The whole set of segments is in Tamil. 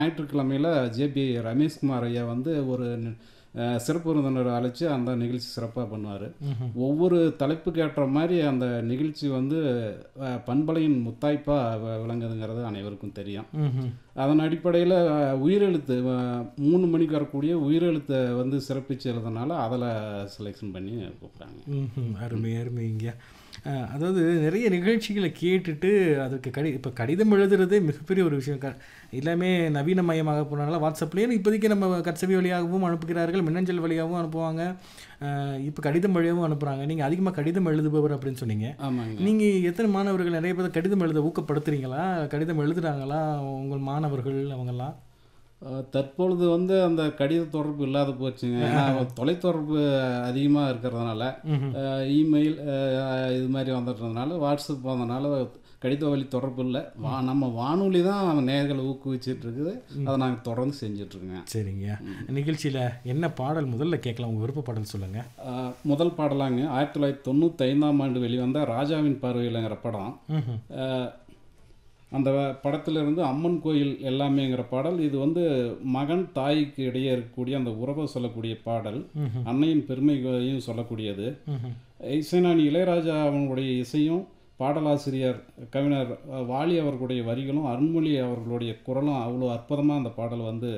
ஞாயிற்றுக்கிழமையில் ஜேபி ரமேஷ்குமார் ஐயா வந்து ஒரு அஹ், சிறப்பு விருந்தினர் அழைச்சி அந்த நிகழ்ச்சி சிறப்பாக பண்ணுவார் ஒவ்வொரு தலைப்புக்கு ஏற்ற மாதிரி அந்த நிகழ்ச்சி வந்து அஹ், பண்பலையின் முத்தாய்ப்பாக விளங்குதுங்கிறது அனைவருக்கும் தெரியும் ம்ஹும். அதன் அடிப்படையில் உயிரெழுத்து அஹ், மூணு மணிக்கு வரக்கூடிய உயிரெழுத்தை வந்து சிறப்பிச்சு எழுதுனால அதில் செலெக்ஷன் பண்ணி கூப்பிட்டாங்க ம்ஹும். அருமை அருமைங்க அஹ், அதாவது நிறைய நிகழ்ச்சிகளை கேட்டுட்டு அதுக்கு கடி இப்போ கடிதம் எழுதுறதே மிகப்பெரிய ஒரு விஷயம் க எல்லாமே நவீனமயமாக போனால வாட்ஸ்அப்லேயே இப்போதைக்கு நம்ம கட்சவி வழியாகவும் அனுப்புகிறார்கள் மின்னஞ்சல் வழியாகவும் அனுப்புவாங்க இப்போ கடிதம் வழியாகவும் அனுப்புகிறாங்க நீங்கள் அதிகமாக கடிதம் எழுதுபவர் அப்படின்னு சொன்னீங்க ஆமாங்க நீங்கள் எத்தனை மாணவர்கள் நிறைய பேர் கடிதம் எழுத ஊக்கப்படுத்துறீங்களா கடிதம் எழுதுறாங்களா உங்கள் மாணவர்கள் அவங்கெல்லாம் அஹ், தற்பொழுது வந்து அந்த கடித தொடர்பு இல்லாத போச்சுங்க ஏன்னா தொலைத்தொடர்பு அதிகமாக இருக்கிறதுனால ம்ஹும். அஹ், இமெயில் அஹ், இது மாதிரி வந்துட்டதுனால வாட்ஸ்அப் வந்ததுனால கடித வழி தொடர்பு இல்லை வா நம்ம வானொலி தான் நேர்களை ஊக்குவிச்சிட்டு இருக்குது அதை நாங்கள் தொடர்ந்து செஞ்சிட்ருக்கோங்க சரிங்க நிகழ்ச்சியில் என்ன பாடல் முதல்ல கேட்கலாம் உங்கள் விருப்ப பாடல் சொல்லுங்கள் ஆஹ் முதல் பாடலாங்க ஆயிரத்தி தொள்ளாயிரத்தி தொண்ணூற்றி ஐந்தாம் ஆண்டு வெளிவந்த ராஜாவின் பார்வையில்ங்கிற படம் ம்ஹும். ஆஹ் அந்த படத்திலிருந்து அம்மன் கோயில் எல்லாமேங்கிற பாடல் இது வந்து மகன் தாய்க்கு இடையே இருக்கக்கூடிய அந்த உறவை சொல்லக்கூடிய பாடல் ம்ஹும். அன்னையின் பெருமையையும் சொல்லக்கூடியது ம்ஹும். இசைஞானி இளையராஜா அவங்களுடைய இசையும் பாடலாசிரியர் கவிஞர் அஹ், வாலி அவர்களுடைய வரிகளும் அருண்மொழி அவர்களுடைய குரலும் அவ்வளோ அற்புதமாக அந்த பாடல் வந்து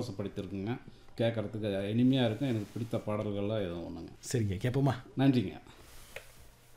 பரவசப்படுத்தியிருக்குங்க கேட்குறதுக்கு இனிமையாக இருக்கும் எனக்கு பிடித்த பாடல்கள்லாம் எதுவும் ஒன்றுங்க சரிங்க கேட்போமா நன்றிங்க